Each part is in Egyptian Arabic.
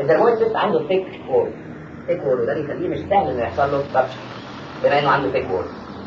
الدرمويد سيست عنده ثيك وول ثيك وول وده بيخليه مش سهل انه يحصل له رابشر بما انه عنده ثيك وول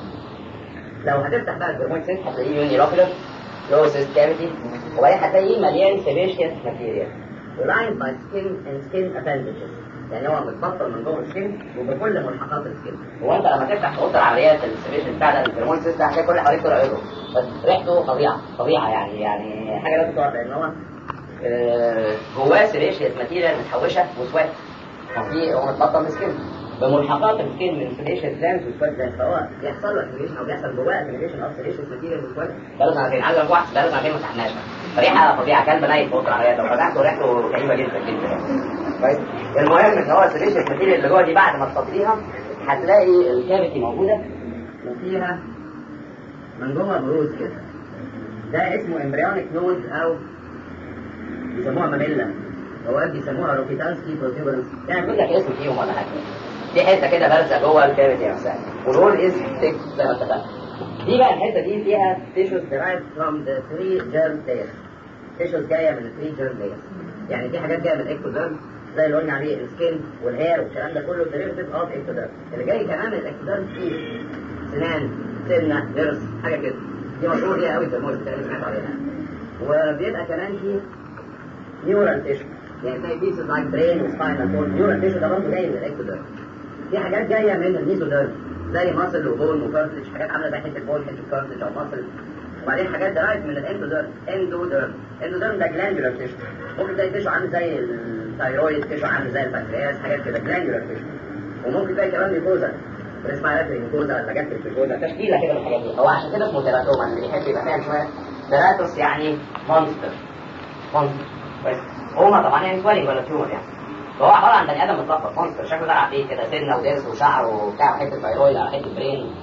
لو هتفتح بقى الدرمويد سيست هتلاقيه يوني روكولر لو سيست كافيتي وبعدين هتلاقيه مليان سيبيشيس ماتيريال ولاين باي سكين اند سكين اباندجز يعني هو متبطل من جوه السكين وبكل ملحقات السكين هو انت لما تفتح اوضه العمليات السيبيشن بتاع ده الدرمويد سيست هتلاقي كل اللي حواليك طلع عينه بس ريحته فظيعه فظيعه يعني يعني حاجه لازم تقعد لان هو آه، جواه سيليشيس ماتيريال متحوشه وسوات ففي هو متبطل مسكين بملحقات السكين من سيليشيس جلانز وسوات جلانز فهو بيحصل له اكيميليشن او بيحصل جواه اكيميليشن اوف سيليشيس ماتيريال وسوات بقاله سنتين عايز واحد بقاله سنتين ما فتحناش فريحه فظيعه كلب نايم في اوضه العمليات لو فتحته ريحته غريبه جدا جدا كويس المهم ان هو السيليشيس ماتيريال اللي جوه دي بعد ما تفضيها هتلاقي الكافيتي موجوده وفيها من جوه بروز كده ده اسمه امبريونيك نود او بيسموها ماميلا اوقات بيسموها روكيتانسكي بروتيبرنس يعني كل لك اسم فيهم ولا حاجه دي حته كده بارزه جوه الكافيتي نفسها ونقول از تيك زي ما اتفقنا دي بقى الحته دي فيها تيشوز derived from the three germ layers تيشوز جايه من الثري جيرم layers يعني في حاجات جايه من الاكتوديرم زي اللي قلنا عليه السكين والهير والكلام ده كله derivative اوف اكتوديرم اللي جاي كمان من الاكتوديرم فيه سنان سنه ضرس حاجه كده دي مشهور ليها قوي في الموت اللي سمعت عليها وبيبقى كمان فيه نيورال تيشو يعني زي بيسز لايك برين وسباينال كورد نيورال تيشو ده برضه جاي من الاكتوديرم في حاجات جايه من الميزوديرم زي ماسل وبون وكارتلج حاجات عامله زي حته بون حته كارتلج او ماسل وبعدين حاجات درايف من الاندوديرم اندوديرم اندوديرم ده جلاندولار تيشو ممكن تلاقي تيشو عامل زي الثايرويد تيشو عامل زي البنكرياس حاجات كده جلاندولار تيشو وممكن تلاقي كمان ميكوزا ريسبيراتوري ميكوزا حاجات في الميكوزا تشكيله كده من الحاجات دي هو عشان كده اسمه تيراتوما اللي بيحب يبقى فاهم شويه تيراتوس يعني مونستر مونستر بس هما طبعا يعني سوالي ولا تيومر يعني فهو عباره عن بني ادم متلخبط مونستر شكله ده عفريت كده سنه ودرس وشعر وبتاع وحته ثايرويد على حته برين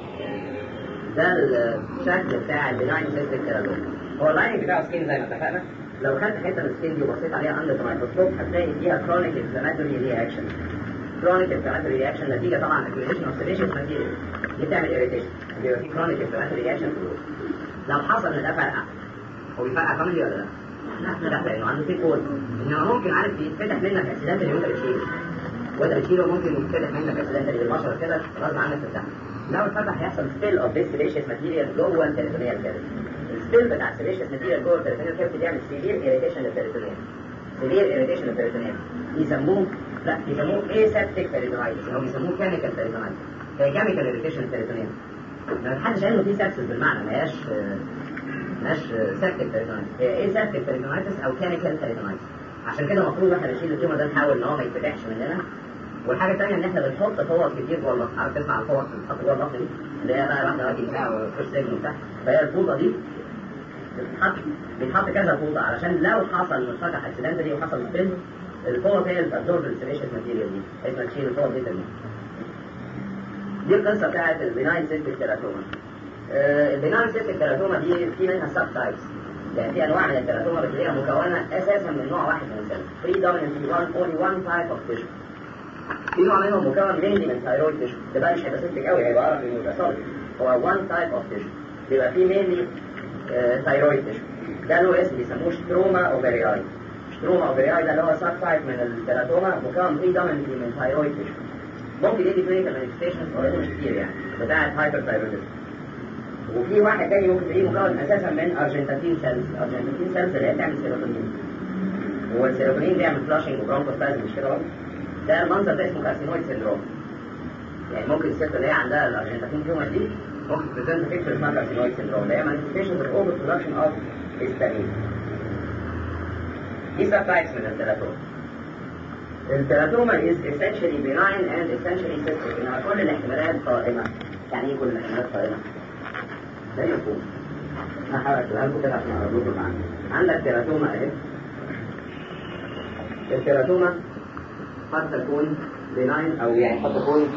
ده الشكل بتاع البناين سيستم تيراتوما هو اللاين بتاع السكين زي ما اتفقنا لو خدت حته من السكين دي وبصيت عليها اندر مايكروسكوب هتلاقي فيها كرونيك انفلاماتوري رياكشن كرونيك انفلاماتوري رياكشن نتيجه طبعا اكيوميشن اوف سيليشن ماتيريال دي بتعمل اريتيشن بيبقى في كرونيك انفلاماتوري رياكشن في الوش لو حصل ان ده فرقع هو بيفرقع كامل ولا لا؟ لا لا لانه عنده في كود انما ممكن عارف يتفتح منك اكسيدنت اللي انت بتشيله وانت بتشيله ممكن يتفتح منك اكسيدنت اللي بالبشره كده غصب عنك تفتحه لو اتفتح هيحصل ستيل اوف ذيس سيليشيس ماتيريال جوه البيريتونيال كافيتي الستيل بتاع السيليشيس ماتيريال جوه البيريتونيال كافيتي بيعمل سيفير اريتيشن للبيريتونيال سيفير اريتيشن للبيريتونيال يسموه لا يسموه aseptic peritonitis او يسموه chemical peritonitis هي chemical irritation البيريتونيال ما حدش قال انه في سبسس بالمعنى ما هياش مش سيبتك بيريتونايتس هي ايه سيبتك بيريتونايتس او كيميكال بيريتونايتس عشان كده المفروض احنا نشيل التيومر ده نحاول ان هو ما يتفتحش مننا والحاجه الثانيه ان احنا بنحط فوط كتير جوه البطن عارف تسمع الفوط اللي بتتحط جوه البطن دي اللي هي بقى واحده واحده بتاع وفيرست سيجن وبتاع فهي الفوطه دي بتتحط بيتحط كذا فوطه علشان لو حصل فتح اكسيدنتالي وحصل سبين الفوط هي اللي بتابزورب السيليشن ماتيريال دي بحيث ما تشيل الفوط دي تاني دي القصه بتاعت البناين سيستيك تيراتوما البناين سيستيك تيراتوما دي في منها سب تايبس يعني في انواع من التيراتوما بتلاقيها مكونه اساسا من نوع واحد من السيل predominantly one only one type of tissue في نوع منهم مكون mainly من ثايرويد تيشو ده بقى مش هيبقى سيستيك قوي هيبقى اقرب انه يبقى solid هو one type of tissue بيبقى فيه mainly ثايرويد تيشو ده له اسم بيسموه ستروما اوفرياي ستروما اوفرياي ده اللي هو سب تايب من التيراتوما مكون predominantly من ثايرويد تيشو ممكن يدي كلينيكال مانيفستيشنز ولكن مش كتير يعني بتاعت هايبر ثايرويدزم وفي واحد تاني ممكن تلاقيه مكون اساسا من ارجنتين سيلز ارجنتين سيلز اللي هي بتعمل سيروتونين والسيروتونين بيعمل فلاشنج وبرونكوسبازم مش كده ده المنظر ده اسمه كارسينويد سيندروم يعني ممكن الست اللي هي عندها الارجنتين تيومر دي ممكن تبريزنت بيكتشر اسمها كارسينويد سيندروم اللي هي مانيفستيشنز اوف اوفر برودكشن اوف هيستامين دي سب تايبس من التلاتوما التلاتوما is essentially benign and essentially cystic انها كل الاحتمالات قائمة يعني ايه كل الاحتمالات قائمة؟ ده مفهوم انا هحاول اكتبها لكم كده عشان اقرب لكم معانا عندك تيراتوما اهي التيراتوما قد تكون benign او يعني قد تكون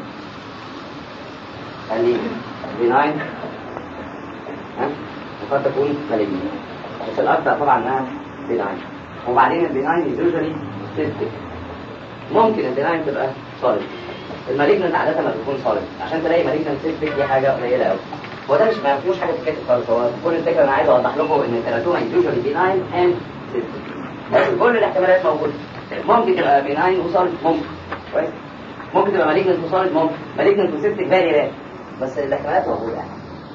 خليه benign ها وقد تكون malignant بس الاكثر طبعا انها benign وبعدين البناين usually cystic ممكن البناين تبقى solid المالجنت عادة ما بتكون solid عشان تلاقي مالجنت cystic دي حاجة قليلة قوي هو ده مش ما فيهوش حاجة تتكتب خالص هو كل الفكرة انا عايز اوضح لكم ان التيراتوما usually benign and cystic بس كل الاحتمالات موجودة ممكن تبقى بناين وصلت ممكن كويس ممكن تبقى مالجنت وصلت ممكن مالجنت وسيستك فيري رير بس الاحتمالات موجوده يعني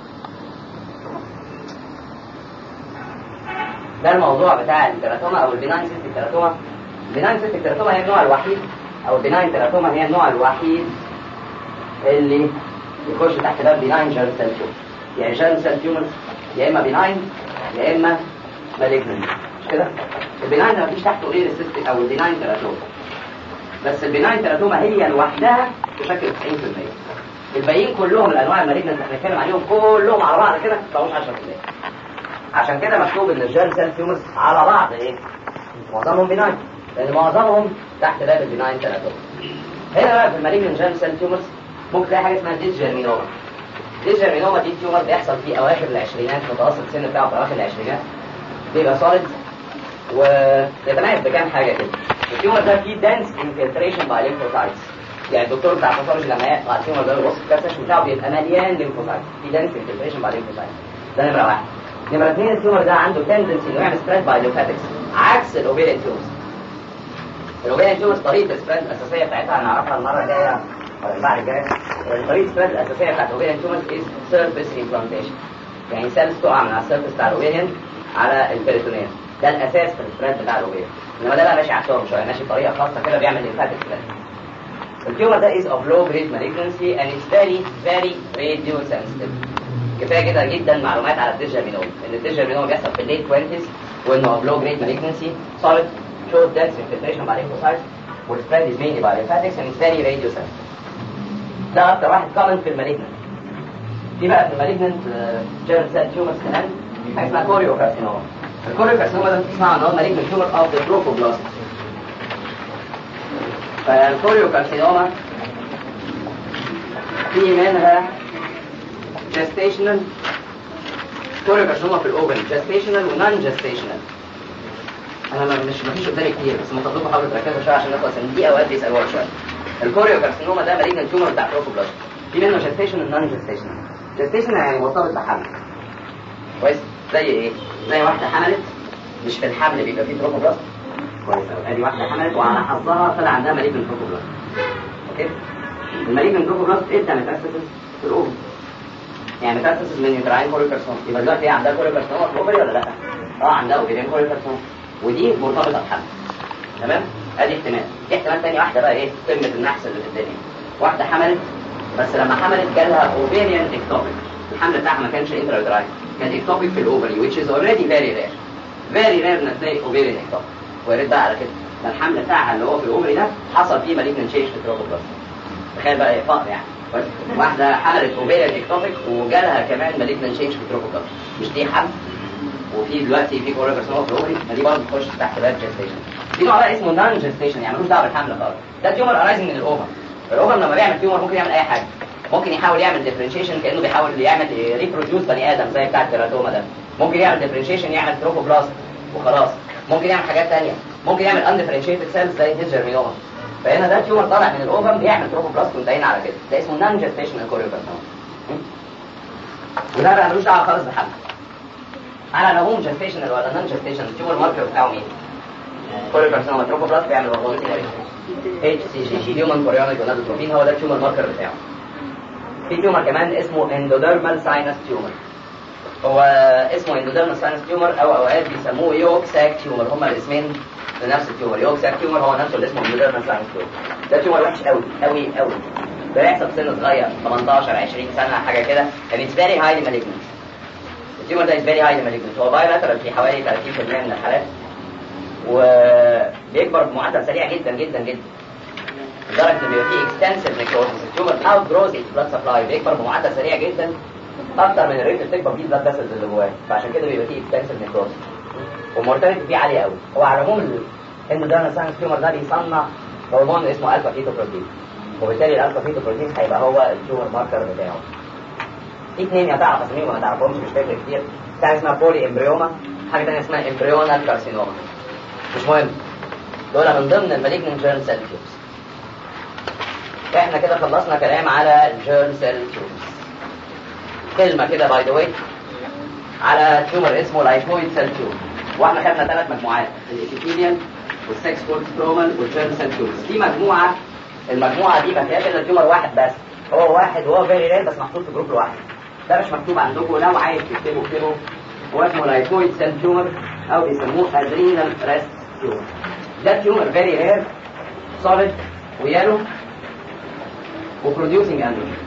ده الموضوع بتاع التراتوما او البناين سيستك تراتوما البناين سيستك تراتوما هي النوع الوحيد او البناين تراتوما هي النوع الوحيد اللي يخش تحت باب بناين جيرم سيل تيومر يعني جيرم سيل تيومرز يا اما بناين يا اما مالجنت مش كده البناين ما فيش تحته غير السيستك او البناين تراتوما بس البناين تراتوما هي لوحدها تشكل 90% الباقيين كلهم الانواع المالجنت اللي احنا بنتكلم عليهم كلهم على بعض كده ما بقوش 10% عشان كده مكتوب ان الجيرم سيل تيومرز على بعض ايه معظمهم بناين لان معظمهم تحت باب البناين تراتوما هنا بقى في المالجنت جيرم سيل تيومرز ممكن تلاقي حاجه اسمها ديسجيرمينوما ديسجيرمينوما دي تيومر بيحصل في اواخر العشرينات متوسط السن بتاعه في اواخر العشرينات بيبقى صالد ويتميز بكام حاجه كده التيومر ده فيه دانس انفلتريشن باي ليمفوسايتس يعني الدكتور بتاع الباثولوجي لما يقطع التيومر ده الوسط بتاع السيشن بتاعه بيبقى مليان ليمفوسايتس في دانس انفلتريشن باي ليمفوسايتس ده نمره واحد نمره اثنين التيومر ده عنده تندنسي انه يعمل سبريد باي ليمفاتكس عكس الاوبيريان تيومرز الاوبيريان تيومرز طريقه السبريد الاساسيه بتاعتها هنعرفها المره الجايه ولا بعد الجايه طريقه السبريد الاساسيه بتاعت الاوبيريان تيومرز از سيرفيس امبلانتيشن يعني سيلز تقع من على السيرفيس بتاع الاوبيريان على البريتونيوم ده الاساس في السبريد بتاع الاوبيريان انما ده بقى ماشي عكسهم شويه ماشي بطريقه خاصه كده بيعمل ليمفاتيك سبريد التيومر ده is of low grade malignancy and it's very very radio sensitive كفايه كده جدا معلومات على الديجامينوم ان الديجامينوم بيحصل في الليت 20s وانه of low grade malignancy solid short dense infiltration by lymphocytes والسبريد is mainly by lymphatics and it's very radio sensitive ده اكتر واحد كومن في المالجنت في بقى في المالجنت جيرم سيل تيومرز كمان حاجه اسمها كوريو كارسينوما الكوريو كارسينوما ده بتسمع ان هو مالجنت تيومر اوف ذا تروفوبلاست فالكوريو كارسينوما في منها جستيشنال كوريو كارسينوما في الاوفن جستيشنال ونون جستيشنال انا ما مش مفيش قدامي كتير بس مطلوب حاولوا تركزوا شويه عشان نخلص ان دي اوقات بيسالوها شويه الكوريو كارسينوما ده مالجنت تيومر بتاع تروفوبلاست في منه جستيشن ونون جستيشن جستيشن يعني مرتبط بحمل كويس زي ايه زي واحده حملت مش في الحمل بيبقى فيه تروفوبلاست كويس قوي ادي واحده حملت وعلى حظها طلع عندها مالجنت تروفوبلاست اوكي المالجنت تروفوبلاست ادى ميتاستاسيس في الاوفر يعني ميتاستاسيس من يوتراين كوريو كارسينوما يبقى دلوقتي هي عندها كوريو كارسينوما في الاوفري ولا لا اه عندها اوفرين كوريو كارسينوما ودي مرتبطه بحمل تمام ادي احتمال في احتمال تاني واحده بقى ايه قمه النحس اللي في الدنيا واحده حملت بس لما حملت جالها اوفيريان اكتوبيك الحمل بتاعها ما كانش انترا كان اكتوبيك في الاوفري which is already very rare very rare انك تلاقي اوفيريان اكتوبيك وارد بقى على كده ده الحمل بتاعها اللي هو في الاوفري ده حصل فيه مالجنت تشينج في التروبوبلاست تخيل بقى ايه فقر يعني واحده حملت اوفيريان اكتوبيك وجالها كمان مالجنت تشينج في التروبوبلاست مش دي حمل وفي دلوقتي في كوريا كارسينوما في الاوفري ما دي برضه تخش تحت باب جستيشن في نوع بقى اسمه نون جستيشن يعني ملوش دعوه بالحمل خالص ده تيومر ارايزنج من الاوفر الاوفر لما بيعمل تيومر ممكن يعمل اي حاجه ممكن يحاول يعمل ديفرنشيشن كانه بيحاول يعمل ريبروديوس بني ادم زي بتاع التيراتوما ده ممكن يعمل ديفرنشيشن يعمل تروفوبلاست وخلاص ممكن يعمل حاجات ثانيه ممكن يعمل اندفرنشيتد سيلز زي الديجرمينوما فهنا ده تيومر طالع من الاوفر بيعمل تروفوبلاست وانتهينا على كده ده اسمه نون جستيشنال كوريوكارسينوما وده بقى ملوش دعوه خالص بالحمل على العموم جستيشنال ولا نون جستيشنال التيومر ماركر بتاعه مين؟ كوريوكارسينوما تروفوبلاست بيعمل هرمون اتش سي جي جي هيومن كوريونيك جونادوتروبين هو ده التيومر ماركر بتاعه في تيومر كمان اسمه اندوديرمال ساينس تيومر هو اسمه اندوديرمال ساينس تيومر او اوقات بيسموه يوك ساك تيومر هما الاسمين لنفس التيومر يوك ساك تيومر هو نفسه اللي اسمه اندوديرمال ساينس تيومر ده تيومر وحش قوي قوي قوي ده يحصل في سن صغير 18 20 سنه حاجه كده and it's very highly malignant التيومر ده is very highly malignant هو بايلاترال في حوالي 30% من الحالات وبيكبر بمعدل سريع جدا جدا جدا لدرجه ان بيبقى فيه اكستنسيف نيكروزس التيومر اوت جروز بلاد سبلاي بيكبر بمعدل سريع جدا اكتر من الريت اللي بتكبر فيه البلاد فيسلز اللي جواه فعشان كده بيبقى فيه اكستنسيف نيكروزس والمورتاليتي فيه عاليه قوي هو على العموم الاندوديرمال ساينس تيومر ده بيصنع هرمون اسمه الفا فيتو بروتين وبالتالي الالفا فيتو بروتين هيبقى هو التيومر ماركر بتاعه في اثنين يا تعرف اساميهم ما تعرفهمش مش فاكر كتير بتاع اسمها بولي امبريوما حاجه ثانيه اسمها امبريونال كارسينوما مش مهم دول من ضمن المالجنت جيرم سيل تيوبس احنا كده خلصنا كلام على الجيرم سيل تيوبس كلمه كده باي ذا واي على تيومر اسمه لايفويد سيل تيوب واحنا خدنا ثلاث مجموعات الابيثيليال والسكس كولسترومال والجيرم سيل تيومرز في مجموعه المجموعه دي ما فيهاش الا تيومر واحد بس هو واحد وهو فيري رير بس محطوط في جروب لوحده ده مش مكتوب عندكم لو عايز تكتبه اكتبه هو اسمه لايكويد سيل تيومر او بيسموه ادرينال ريست تيومر ده تيومر فيري رير سوليد ويالو وبروديوسنج اندروجين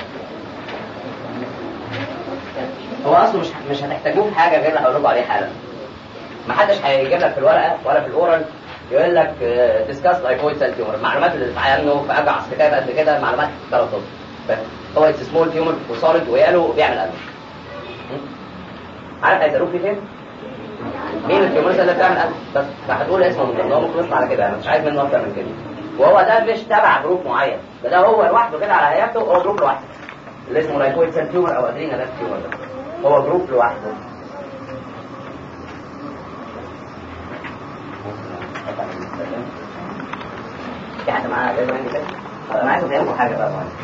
هو اصله مش مش هتحتاجوه في حاجه غير اللي هقول لكم عليه حالا ما حدش هيجيب لك في الورقه ولا في الاورال يقول لك ديسكاس لايكويد سيل تيومر المعلومات اللي عنه في اجعص كتاب قد كده معلومات ثلاث بس هو اتس سمول تيومر وسوليد ويالو وبيعمل قلب عارف هيسالوك في فين؟ مين التيومرز اللي بتعمل قلب بس فهتقول اسمه من ضمنهم ممكن يطلع على كده انا مش عايز منه اكتر من كده وهو ده مش تبع جروب معين ده, ده هو لوحده كده على هيئته هو جروب لوحده اللي اسمه لايكويد سيل تيومر او ادرينا تيومر ده هو جروب لوحده في حد معاه لازم عندي كده انا عايز افهمكم حاجه بقى مهمه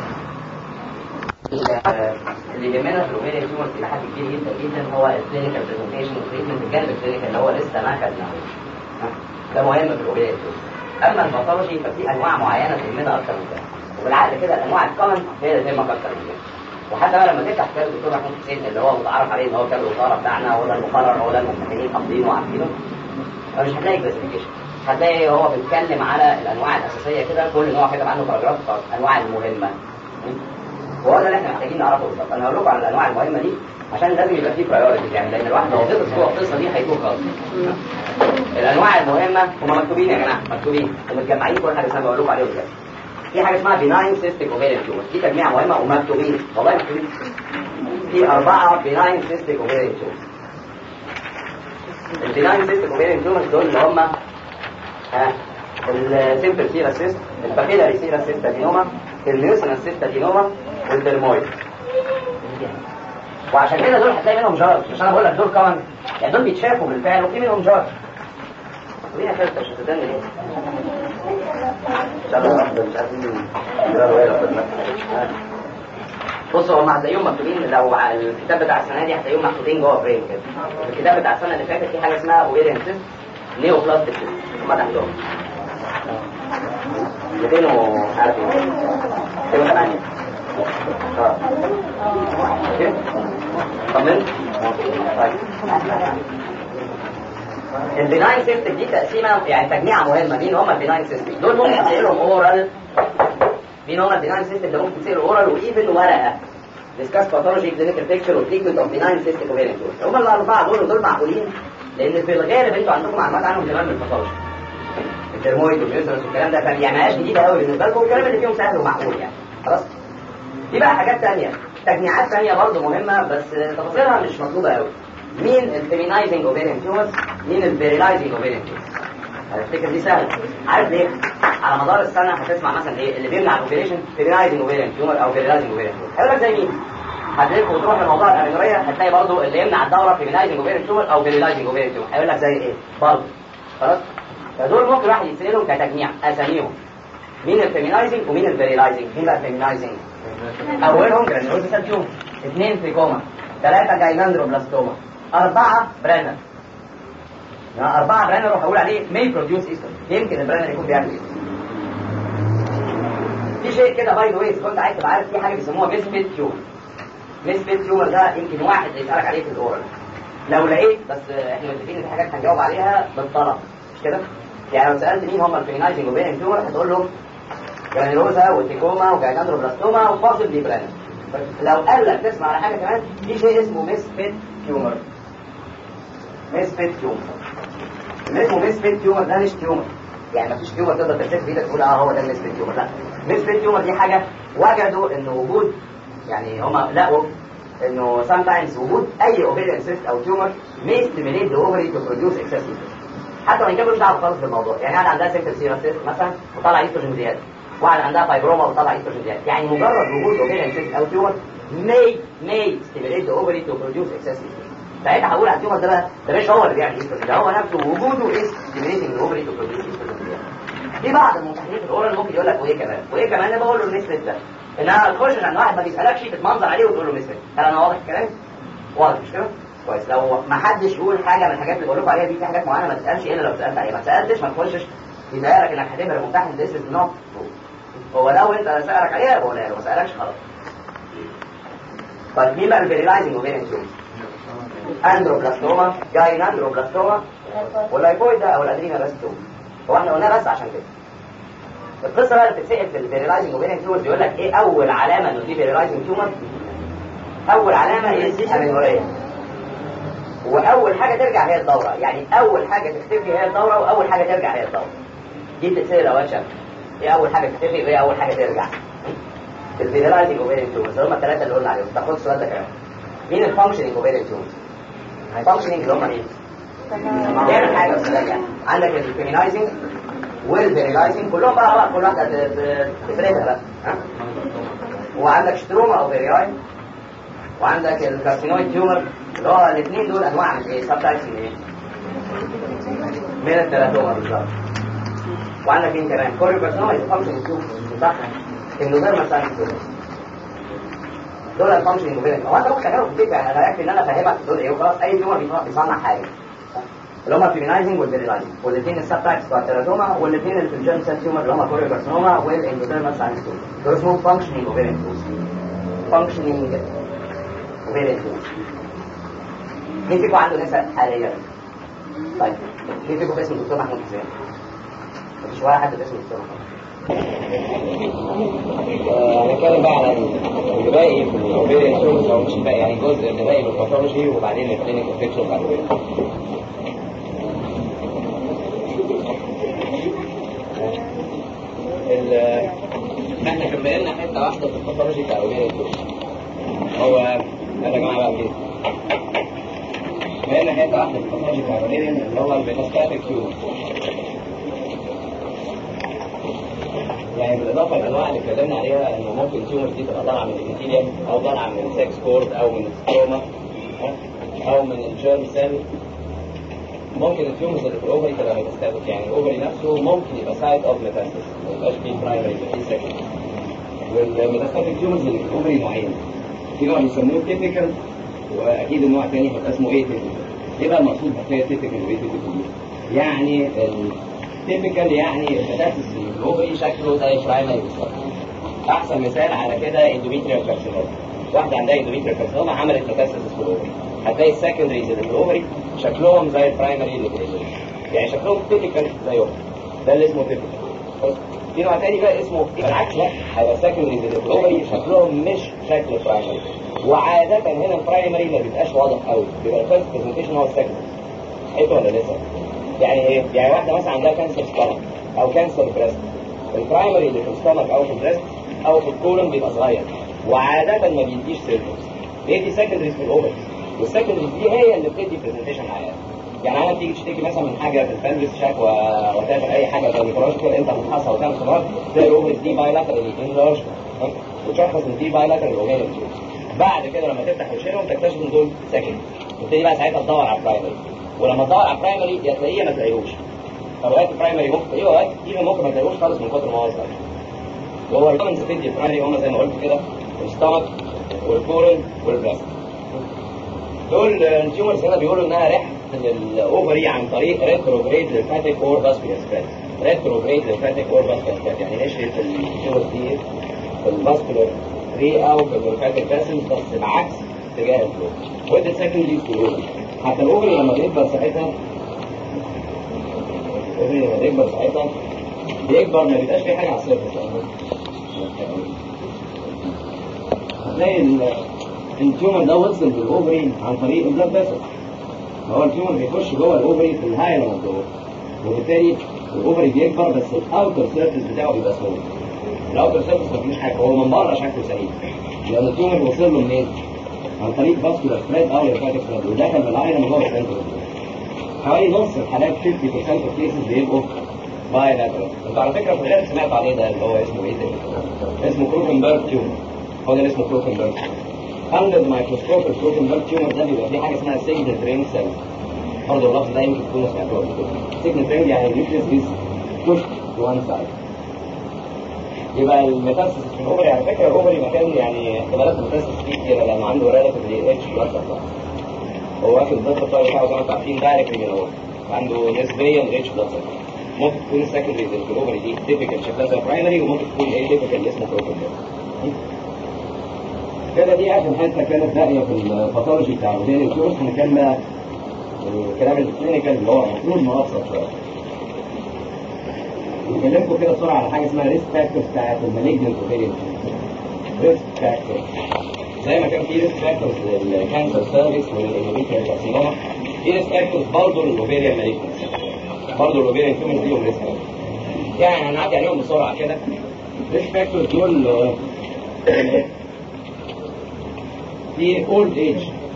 اللي يهمنا في الاوبيريا تيومر الى حد كبير جدا جدا هو الكلينيكال برزنتيشن والتريتمنت الجانب الكلينيكال اللي هو لسه ما خدناهوش ده مهم في الاوبيريا تيومر اما الباثولوجي ففي انواع معينه تهمنا اكتر من كده وبالعقل كده الانواع الكومن هي اللي تهمك اكتر من كده وحتى بقى لما تفتح كتاب الدكتور محمود حسين اللي هو متعارف عليه ان هو كتاب الوزاره بتاعنا ولا المقرر ولا الممتحنين حافظينه وعارفينه فمش هتلاقي كلاسيفيكيشن هتلاقي هو بيتكلم على الانواع الاساسيه كده كل نوع كده عنده باراجراف الانواع المهمه وهو ده اللي احنا محتاجين نعرفه بالظبط انا هقول لكم على الانواع المهمه دي عشان لازم يبقى فيه برايورتي يعني لان الواحد لو غلط جوه القصه دي هيكون خالص الانواع المهمه هم مكتوبين يا جماعه مكتوبين ومتجمعين كل حاجه اسمها بقول لكم عليهم كده في حاجه اسمها بيناين سيستيك اوفيريان تيومر دي تجميع مهمه ومكتوبين والله مكتوبين في اربعه بيناين سيستيك اوفيريان تيومر البيناين سيستيك اوفيريان تيومر دول اللي هم ها السيمبل سيرا سيست الباكيلاري سيرا سيست ادينوما الميوسينس سيست ادينوما والدرمويد وعشان كده دول هتلاقي منهم جار مش انا بقول لك دول كمان يعني دول بيتشافوا بالفعل وفي منهم جار مين يا خالد مش هتدني ليه؟ ان شاء الله واحده مش عارفين بصوا هم هتلاقيهم مكتوبين لو الكتاب بتاع السنه دي هتلاقيهم محطوطين جوه فريم كده الكتاب بتاع السنه اللي فاتت في حاجه اسمها اويريان سيست نيو بلاستيك هم تحتهم 200 وعارف ايه 208 اه اوكي طمنت طيب البناين سيستم دي تقسيمه يعني تجميعه مهمه مين هم البناين سيستم دول ممكن تسالهم اورال مين هم البناين سيستم ده ممكن تسالوا اورال وايفن ورقه ديسكاس باثولوجي كلينيكال بيكتشر وتريتمنت اوف بناين سيستم اوفيريان هم الاربعه دول ودول معقولين لان في الغالب انتوا عندكم معلومات عنهم زمان من الباثولوجي الترمويد والميوزرس والكلام ده فيعني ما هياش جديده قوي بالنسبه لكم الكلام اللي فيهم سهل ومعقول يعني خلاص في بقى حاجات ثانيه تجميعات ثانيه برضه مهمه بس تفاصيلها مش مطلوبه قوي مين الفيمينايزنج اوفيريان تيومرز مين الفيريلايزنج اوفيريان تيومرز هتفتكر دي سهله عارف ليه على مدار السنه هتسمع مثلا ايه اللي بيمنع الاوبريشن فيمينايزنج اوفيريان تيومر او فيريلايزنج اوفيريان تيومر هيقول لك زي مين هتلاقيك وتروح لموضوع الامينوريه هتلاقي برضه اللي يمنع الدوره فيمينايزنج اوفيريان تيومر او فيريلايزنج اوفيريان تيومر هيقول لك زي ايه برضه خلاص فدول ممكن واحد يسألهم كتجميع اساميهم مين الفيمينايزنج ومين الفيريلايزنج مين بقى الفيمينايزنج اولهم جرانيولوز سالتيوم اثنين تريكوما ثلاثه جايناندروبلاستوما اربعه برانر أربعة برانر وهقول عليه may produce estrogen يمكن البرانر يكون بيعمل estrogen في شيء كده باي ذا واي كنت عايز تبقى عارف في حاجه بيسموها ميسفيت تيومر ميسفيت تيومر ده يمكن واحد يسالك عليه في الاورال لو لقيت بس احنا متفقين ان في حاجات هنجاوب عليها بالطلب مش كده؟ يعني لو سالت مين هم الفينايزنج اوبيرين تيومر هتقول له جرانيلوزا وتيكوما وجايناندروبلاستوما وبوسيبلي برانر لو قال لك تسمع على حاجه كمان في شيء اسمه ميسفيت تيومر ميسفيت تيومر اللي اسمه ميسفيت تيومر ده مش تيومر يعني مفيش تيومر تقدر تمسك بايدك تقول اه هو ده الميسفيت تيومر لا ميسفيت تيومر دي حاجه وجدوا ان وجود يعني هم لقوا انه sometimes وجود اي اوفيريان سيست او تيومر may stimulate the ovary to produce excessive حتى وان كان ملوش دعوه خالص بالموضوع يعني واحد عندها سيكتر سيراستيس مثلا وطلع ايستروجين زياده واحد عندها فايبروما وطلع ايستروجين زياده يعني مجرد وجود اوفيريان سيست او تيومر may may stimulate the ovary to produce excessive ساعتها هقول على التيومر ده بقى ده مش هو اللي بيعمل ايستروجين ده هو نفسه وجوده is stimulating the ovary to produce estrogen في بعض الممتحنين في الاورال ممكن يقول لك وايه كمان وايه كمان انا بقول له المثل ده انها تخش عشان واحد ما بيسالكش تتمنظر عليه وتقول له مثل هل انا واضح الكلام واضح مش كده كويس لو ما حدش يقول حاجه من الحاجات اللي بقول لكم عليها دي في حاجات معينه ما تسالش الا لو سالت عليها ما سالتش ما تخشش يتهيألك انك هتبقى الممتحن this is not true هو لو انت سالك عليها بقولها له ما سالكش خلاص طيب مين بقى الفيريلايزنج اوفيريان تيومر اندروبلاستوما جاين اندروبلاستوما واللايبويد ده او الادرينا بس تيومر هو احنا قلناه بس عشان كده القصه بقى اللي بتتسال في الفيريلايزنج اوفيريان تيومر بيقول لك ايه اول علامه انه في فيريلايزنج تيومر اول علامه هي الامينوريه واول حاجه ترجع هي الدوره يعني اول حاجه تختفي هي الدوره واول حاجه ترجع هي الدوره دي بتتسال اوقات شكل ايه اول حاجه تختفي وايه اول حاجه ترجع في الفيريلايزنج اوفيريان تيومرز هم الثلاثه اللي قلنا عليهم تاخد السؤال ده كمان مين الفانكشنينج اوفيريان تيومرز الفانكشنينج اللي هم مين تعمل حاجه بس يعني عندك الفيمينايزنج والفيريلايزنج كلهم بقى بقى كل واحده تفردها بقى ها وعندك شتروما او فيرياي وعندك الكارسينويد تيومر اللي هو الاثنين دول انواع من ايه سب تايبس من ايه من الثلاثوما بالظبط وعندك مين كمان كوريو كارسينوما فانكشن تيومر صح النوديرما ساينس تيومر دول الفانكشن اوفيرنت هو انت ممكن تعمله في البيت يعني انا يكفي ان انا افهمك دول ايه وخلاص اي تيومر بيصنع حاجه اللي هم الفيمينايزنج والفيريلايزنج والاثنين السب تايبس بتوع التيراتوما والاثنين اللي في الجيرم سيل تيومر اللي هم كوريو كارسينوما والاندوديرما ساينس تيومر دول اسمهم فانكشنينج اوفيرنت فانكشنينج اوفيرنت مين فيكم عنده نساء حاليا؟ طيب مين فيكم باسم الدكتور محمود حسين؟ مفيش ولا حد باسم الدكتور محمود هنتكلم بقى على الباقي في الاوبيريان سورس او مش الباقي يعني جزء اللي باقي من الباثولوجي وبعدين الكلينيكال بيكتشر بعد كده احنا كملنا حته واحده في الباثولوجي بتاع الاوبيريان سورس هو يلا يا جماعه بقى كده كملنا حته واحده في الباثولوجي بتاع الاوبيريان اللي هو البيتاستاتيك تيومر يعني بالاضافه للانواع اللي اتكلمنا عليها انه ممكن تيومر دي تبقى طالعه من الابيثيليوم او طالعه من السكس كورد او من الستروما او من الجيرم سيل ممكن التيومرز اللي في الاوفري تبقى ميتاستاتيك يعني الاوفري نفسه ممكن يبقى سايت اوف ميتاستاسيس ما يبقاش فيه برايمري يبقى فيه سكندري والميتاستاتيك تيومرز اللي في الاوفري نوعين في نوع بيسموه تيبيكال واكيد النوع الثاني هيبقى اسمه ايه تيبيكال ايه بقى المقصود بحكايه تيبيكال وايه تيبيكال يعني تيبيكال يعني الميتاستاسيس اللي في الاوفري شكله زي برايمري بالظبط احسن مثال على كده اندوميتريال كارسينوما واحده عندها اندوميتريال كارسينوما عملت ميتاستاسيس في الاوفري هتلاقي السكندريز اللي في الاوفري شكلهم زي البرايمري اللي في الاوفري يعني شكلهم تيبيكال زيهم ده اللي اسمه تيبيكال في نوع تاني بقى اسمه بالعكس لا هيبقى السكندريز اللي في الاوفري شكلهم مش شكل برايمري وعادة هنا البرايمري ما بيبقاش واضح قوي بيبقى الفيرست برزنتيشن هو السكندري حلو ولا لسه؟ يعني ايه؟ يعني واحده مثلا عندها كانسر ستامك او كانسر بريست البرايمري اللي في الستامك او في البريست او في الكولون بيبقى صغير وعادة ما بيديش سيرفس بيدي سكندريز في الاوفرز والسكندريز دي هي اللي بتدي برزنتيشن عيان يعني انا بتيجي تشتكي مثلا من حاجه في البلفس شكوى وتعمل اي حاجه جاينيكولوجيكال انت بتحصل وتعمل خبرات تلاقي الاوفرز دي بايلاترالي انلارج وتشخص ان دي بايلاترال اوفيريان بعد كده لما تفتح وتشيلهم تكتشف ان دول سكند تبتدي بقى ساعتها تدور على البرايمري ولما تدور على البرايمري يا تلاقيه يا ما تلاقيهوش اوقات البرايمري ممكن تلاقيه اوقات ايفن ممكن ما تلاقيهوش خالص من كتر ما هو صغير وهو الكومنز بتدي البرايمري هم زي ما قلت كده الستامك والكورن والبلاست دول التيومرز هنا بيقولوا انها ريحه الاوفري عن طريق ريتروجريد للفاتيك اور باسكولار سبريد ريتروجريد للفاتيك اور باسكولار سبريد يعني نشرت التيومرز دي في الباسكولار ريئه وفي الليمفاتيك فاسل بس العكس اتجاه الفلو وده سكندري في الاوفري حتى الاوفري لما بيكبر ساعتها الاوفري لما بيكبر ساعتها بيكبر ما بيبقاش فيه حاجه على السيرفس هتلاقي التيومر ده وصل للاوفري عن طريق البلاد فيسل هو التيومر بيخش جوه الاوفري في الهايلم جوه وبالتالي الاوفري بيكبر بس الاوتر سيرفيس بتاعه بيبقى سمول الاوتر سيرفيس ما فيهوش حاجه هو من بره شكله سليم لان التيومر وصل له منين؟ عن طريق فاسكولار سبريد او ليمفاتيك سبريد ودخل من الهايلم جوه السنتر حوالي نص الحالات 50% اوف كيسز بيبقوا باي لاترال انت على فكره في الغالب سمعت عليه ده اللي هو اسمه ايه ده؟ اسمه كروكنبرج تيومر هو ده اللي اسمه كروكنبرج اندر الميكروسكوب الكروكنبرج تيومر ده بيبقى فيه حاجه اسمها سيجنال رينج سيل برضه اللفظ ده يمكن تكونوا سمعتوه قبل كده سيجنال رينج يعني النيوكليس از بوش تو وان سايد يبقى الميتاسيس في الاوفري على فكره الاوفري مكان يعني احتمالات الميتاسيس فيه كده لانه عنده ريلاتيفلي اتش بلاد هو واخد الضغط بتاعه بتاعه زي ما انتم عارفين دايركتلي من اهو عنده نسبيا ريتش بلاد ممكن تكون السكندري زي الاوفري دي تيبيكال شكلها زي البرايمري وممكن تكون ايه تيبيكال اسمه بروتون كده دي اخر حته كانت باقيه في الباثولوجي بتاع الودين الكورس هنتكلم بقى الكلام الكلينيكال اللي هو المفروض مبسط شويه نكلمكم كده بسرعه على حاجه اسمها ريسك فاكتورز بتاعت المالجنت اوفيريان ريسك فاكتورز زي ما كان في ريسك فاكتورز للكانسر سيرفيس والاندوميتريال كارسينوما في ريسك فاكتورز برضه للاوفيريان مالجنس برضه الاوفيريان تيومرز ليهم ريسك يعني هنعدي عليهم بسرعه كده ريسك فاكتورز دول في اولد ايج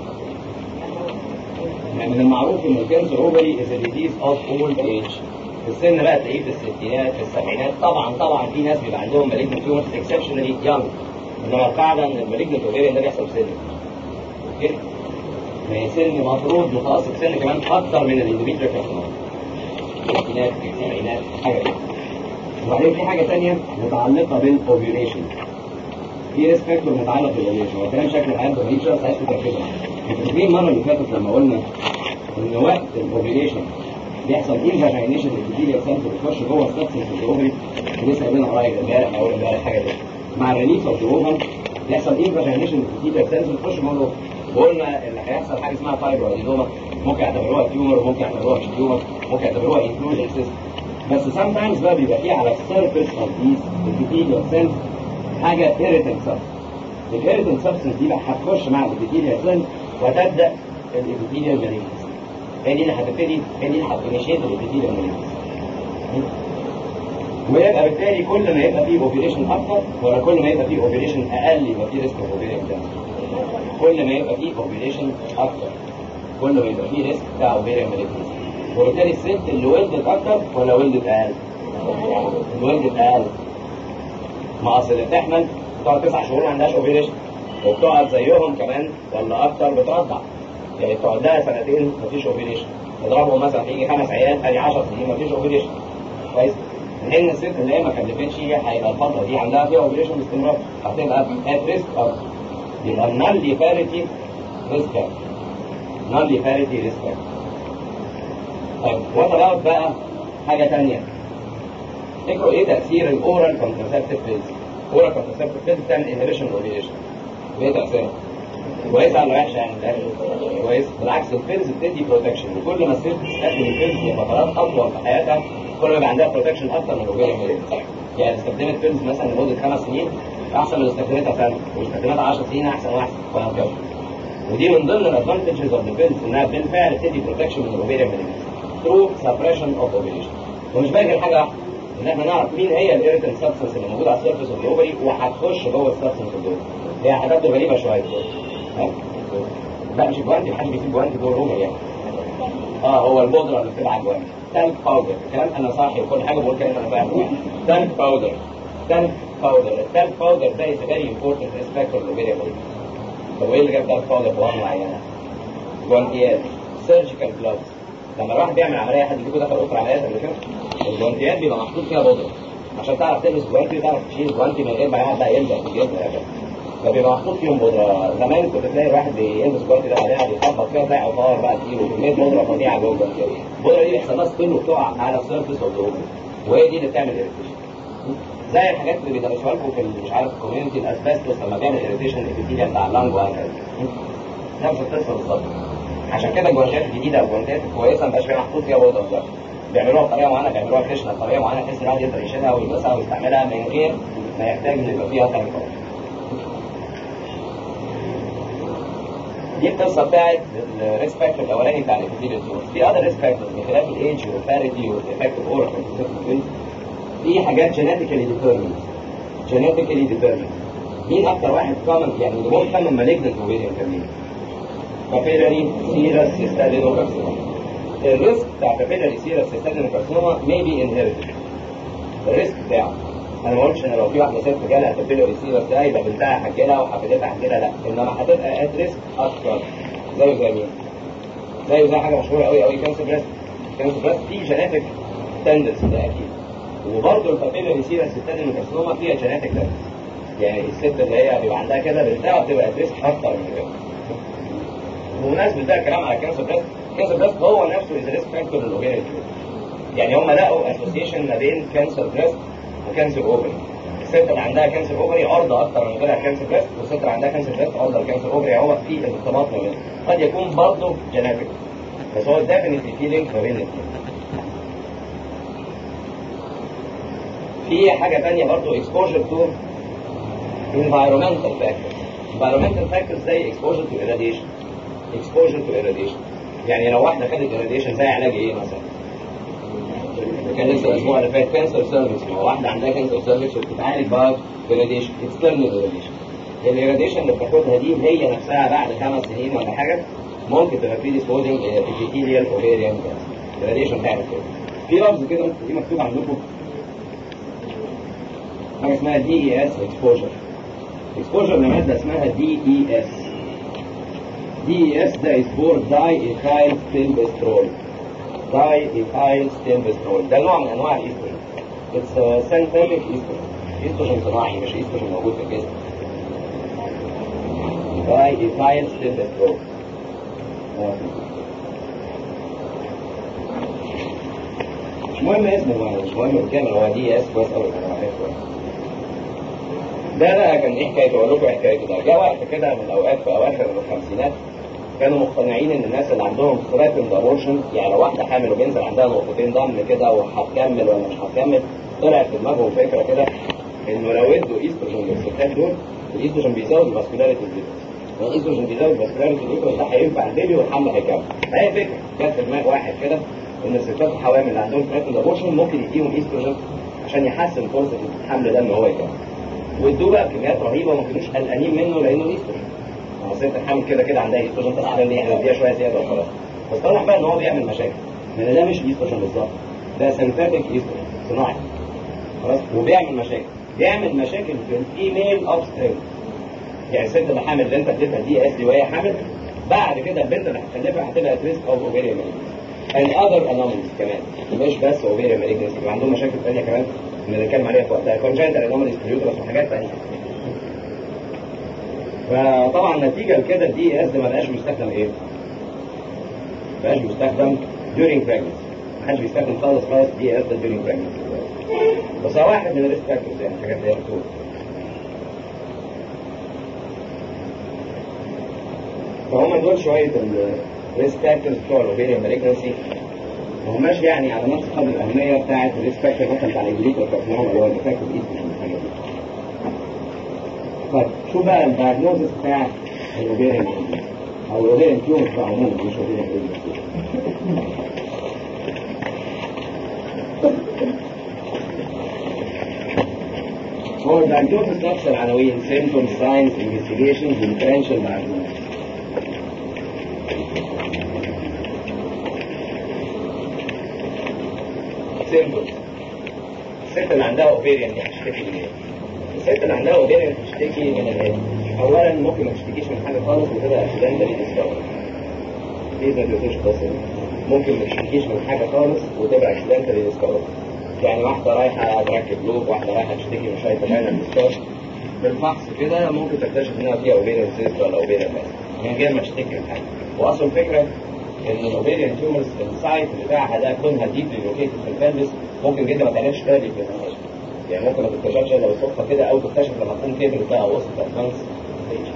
يعني من المعروف ان الكانسر اوفري از ديزيز اوف اولد ايج في السن بقى تلاقيه في الستينات في السبعينات طبعا طبعا في ناس بيبقى عندهم مالجنت تيومرز اكسبشنالي يانج انما القاعده ان المالجنت اوفري ده بيحصل في سن كده يعني سن مفروض متوسط سن كمان اكثر من الاندوميتريال كارسينوما الستينات السبعينات حاجه كده وبعدين في حاجه ثانيه متعلقه بالاوفيوليشن في ريسك فاكتور متعلق بالاوفيوليشن هو كلام شكل الحياه مش شرط عايزكم تركزوا معايا فاكرين المره اللي فاتت لما قلنا ان وقت الاوفيوليشن بيحصل انفاجينيشن الابيثيليال سيلز بتخش جوه السبستنس الاوفري لسه قايلينها قريب امبارح او امبارح حاجه كده مع الريليس اوف ذا بيحصل انفاجينيشن الابيثيليال سيلز بتخش جوه وقلنا ان هيحصل حاجه اسمها فايبروادينوما ممكن يعتبروها تيومر وممكن يعتبروها مش تيومر ممكن يعتبروها انكلوجن سيستم بس سام تايمز بقى بيبقى فيه على السيرفيس اوف ذيس الابيثيليال سيلز حاجه irritant substance الirritant substance دي بقى هتخش مع الابيثيليال سيلز وتبدا الابيثيليال مالجنس هي دي اللي هتبتدي هي دي اللي هتنشيط الابيثيليال مالجنس ويبقى بالتالي كل ما يبقى فيه اوبريشن اكتر ولا كل ما يبقى فيه اوبريشن اقل يبقى فيه ريسك اوف اوبريشن كل ما يبقى فيه اوبريشن اكتر كل ما يبقى فيه ريسك بتاع اوبريشن مالجنس وبالتالي الست اللي ولدت اكتر ولا ولدت اقل؟ اللي ولدت اقل ما اصل اللي بتحمل بتقعد تسع شهور ما عندهاش اوبريشن وبتقعد زيهم كمان ولا اكتر بترضع يعني بتقعد لها سنتين مفيش اوبريشن تضربهم مثلا يجي خمس عيال ادي 10 سنين مفيش اوبريشن كويس لان الست اللي هي ما خلفتش هيبقى الفتره دي عندها فيها اوبريشن باستمرار هتبقى ات ريسك اكتر يبقى النال ليفاريتي ريسك نال ليفاريتي ريسك طيب وات اباوت بقى حاجه ثانيه تفتكروا ايه تاثير الاورال كونترسبتيف بيلز اورال كونترسبتيف بيلز بتعمل انهبيشن اوبريشن وايه تاثيرها كويسه ولا وحشه يعني كويس بالعكس البيلز بتدي بروتكشن وكل ما الست تستخدم البيلز لفترات اطول في حياتها كل ما يبقى عندها بروتكشن اكتر من الاوبريشن يعني استخدمت بيلز مثلا لمده خمس سنين احسن من استخدمتها سنه واستخدمتها 10 سنين احسن واحسن وهكذا ودي من ضمن الادفانتجز اوف ذا بيلز انها بالفعل بتدي بروتكشن من الاوبريشن ثرو سبريشن اوف اوبريشن ومش باقي حاجه واحده ان احنا نعرف مين هي الايريتنت سبستنس اللي موجوده على السيرفيس اوف الاوفري وهتخش جوه السبستنس دول هي هتبدو غريبه شويه لا مش جوانتي محدش بيسيب جوانتي جوه الاوفر يعني اه هو البودره اللي بتبقى جوانتي تانك باودر الكلام انا صاحي وكل حاجه بقول كلام انا فاهم تانك باودر تانك باودر التانك باودر ده از فيري امبورتنت ريسبكت فور الاوفريان طب وايه اللي جاب تانك باودر في وضع معينه؟ جوانتيات سيرجيكال جلوفز لما الواحد بيعمل عمليه حد فيكم دخل اوضه عمليات قبل كده الجوانتيات بيبقى محطوط فيها بودره عشان تعرف تلبس جوانتي وتعرف تشيل جوانتي من غير ما يقعد بقى يلزق في الجلد وهكذا فبيبقى محطوط فيهم بودره زمان كنت تلاقي الواحد بيلبس جوانتي ده عليها بيخبط فيها تلاقي عطار بقى كتير وكميه بودره فظيعه جوه الجوانتي البودره دي بيحصل لها سبين وبتقع على السيرفيس اوف ذا وهي دي اللي بتعمل اريتيشن زي الحاجات اللي بيدرسوها لكم في مش عارف الكوميونتي الاسبستوس لما بيعمل اريتيشن الابيثيليا بتاع اللانج وهكذا نفس القصه بالظبط عشان كده الجوانتيات الجديده الجوانتيات الكويسه ما بقاش فيها محطوط فيها بودره بالظبط بيعملوها بطريقه معينه بيعملوها خشنه بطريقه معينه بحيث الواحد يقدر يشيلها ويلبسها ويستعملها من غير ما يحتاج ان يبقى فيها تانك دي القصه بتاعت الريسك فاكتور الاولاني بتاع الابيثيليال تيومرز في اذر ريسك فاكتورز بخلاف الايدج والفاريتي والايفكت اوف اورال في حاجات جينيتيكالي ديترميند جينيتيكالي ديترميند مين اكتر واحد كومن يعني اللي ممكن كومن مالجنت اوفيريان كمان كابيلاري سيرس سيستادينوكارسينوما الريسك بتاع كابيلاري سيرس سيستادينوكارسينوما may be inherited الريسك بتاعه انا ما قلتش ان لو في واحده ست جالها كابيلاري سيرس ده يبقى بنتها هتجيلها وحفيدتها هتجيلها لا انما هتبقى ات ريسك اكتر زيه زي مين؟ زيه زي حاجه مشهوره قوي قوي كانسر بريست كانسر بريست في جينيتك تندنسي ده اكيد وبرضه الكابيلاري سيرس سيستادينوكارسينوما فيها جينيتك تندنسي يعني الست اللي هي بيبقى عندها كده بنتها بتبقى ات ريسك اكتر من كده بمناسبه ده الكلام على الكانسر بريست الكانسر بريست هو نفسه از ريسك فاكتور للاوفيريان يعني هم لقوا اسوسيشن ما بين كانسر بريست وكانسر اوفري الست اللي عندها كانسر اوفري عرضه اكتر من غيرها كانسر بريست والست اللي عندها كانسر بريست عرضه لكانسر اوفري هو في ارتباط ما بينهم قد يكون برضه جينيتيك بس هو ديفينتلي في لينك ما بين الاثنين في حاجه ثانيه برضه اكسبوجر تو environmental factors environmental factors زي exposure to irradiation exposure to irradiation يعني لو واحده خدت irradiation زي علاج ايه مثلا كان لسه الاسبوع اللي فات كانسر سيرفيس ما هو واحده عندها كانسر سيرفيس وبتتعالج بقى براديشن اكسترنال راديشن الراديشن اللي بتاخدها دي هي نفسها بعد خمس سنين ولا حاجه ممكن تبقى في ديسبوزنج ابيثيليال اوفيريان الراديشن بتاعت كده في لفظ كده دي مكتوب عندكم حاجه اسمها دي اي اس اكسبوجر اكسبوجر لماده اسمها دي اي اس دي اي اس ده اسبور داي ايثايل ستيلبسترول داي ايثايل ستيلبسترول ده نوع من انواع الايستروجين اتس سينثيتيك ايستروجين ايستروجين صناعي مش ايستروجين موجود في الجسم داي ايثايل ستيلبسترول مش مهم اسمه يعني مش مهم الكامل هو دي اس كويس قوي انا عارف ده بقى كان ايه حكايته اقول لكم حكايته ده جه وقت كده من الاوقات في اواخر الخمسينات كانوا مقتنعين ان الناس اللي عندهم ثراتند ابورشن يعني لو واحده حامل وبينزل عندها نقطتين دم كده وهتكمل ولا مش هتكمل طلعت في دماغهم فكره كده انه لو ادوا ايستروجين للستات دول الايستروجين بيزود الفاسكولاريتي الفيتوس لو الايستروجين بيزود الفاسكولاريتي الفيتوس ده هينفع البيبي والحمل هيكمل فهي فكره جت في دماغ واحد كده ان الستات الحوامل اللي عندهم ثراتند ابورشن ممكن يديهم ايستروجين عشان يحسن فرصه الحمل ده ان هو يكمل وادوه بقى بكميات رهيبه وما كانوش قلقانين منه لانه ايستروجين هو ست الحامل كده كده عندها ايستروجين طلع على ان هي نديها شويه زياده وخلاص بس طلع بقى ان هو بيعمل مشاكل لان ده مش ايستروجين بالظبط ده سينثيتيك ايستروجين صناعي خلاص وبيعمل مشاكل بيعمل مشاكل في الفيميل اوف ستريم يعني الست اللي حامل اللي انت اديتها دي اس دي وهي حامل بعد كده البنت اللي هتخلفها هتبقى ات ريسك اوف اوفيريان and other anomalies كمان مش بس اوفيريان malignancy يبقى عندهم مشاكل ثانيه كمان بنتكلم عليها في وقتها congenital anomalies في اليوترس وحاجات ثانيه فطبعا نتيجة لكده الدي اس ده ما بقاش مستخدم ايه؟ ما بقاش مستخدم during pregnancy ما حدش بيستخدم خالص خالص دي اس ده during pregnancy بس هو واحد من الريسك فاكتورز يعني حاجات زي الرسول فهم دول شوية الريسك فاكتورز بتوع الاوفيريان مالجنسي ما هماش يعني على نفس قدر الأهمية بتاعت الريسك فاكتور مثلا بتاع الإنجليز والكارسينوما اللي هو الإفكت الإيستروجين والحاجات دي طيب شو بقى الدايجنوزس بتاع الاوبيريان او الاوبيريان تيومر بتاع عموما مش اوبيريان هو الدايجنوزس نفس العناوين symptoms, signs, investigations, differential diagnosis symptoms الست اللي عندها اوبيريان دي هتشتكي من ايه؟ الست اللي عندها اوبيريان بتشتكي من الايه؟ اولا ممكن ما تشتكيش من حاجه خالص وتبقى اكسيدنتالي ديسكفر ايه ده بيوتوش بس ممكن ما تشتكيش من حاجه خالص وتبقى اكسيدنتالي ديسكفر يعني واحده رايحه تركب لوب واحده رايحه تشتكي من شويه فاجينا ديسكفر بالفحص كده ممكن تكتشف انها فيها اوبيريان سيست ولا اوبيريان بس من غير ما تشتكي من حاجه واصل الفكره ان الاوبيريان تيومرز السايت بتاعها ده كونها ديبلي لوكيتد في البلبس ممكن جدا ما تعملش تابلي في النهايه يعني ممكن ما تكتشفش الا بالصدفه كده او تكتشف لما تكون كبرت بقى وصلت ادفانس ستيج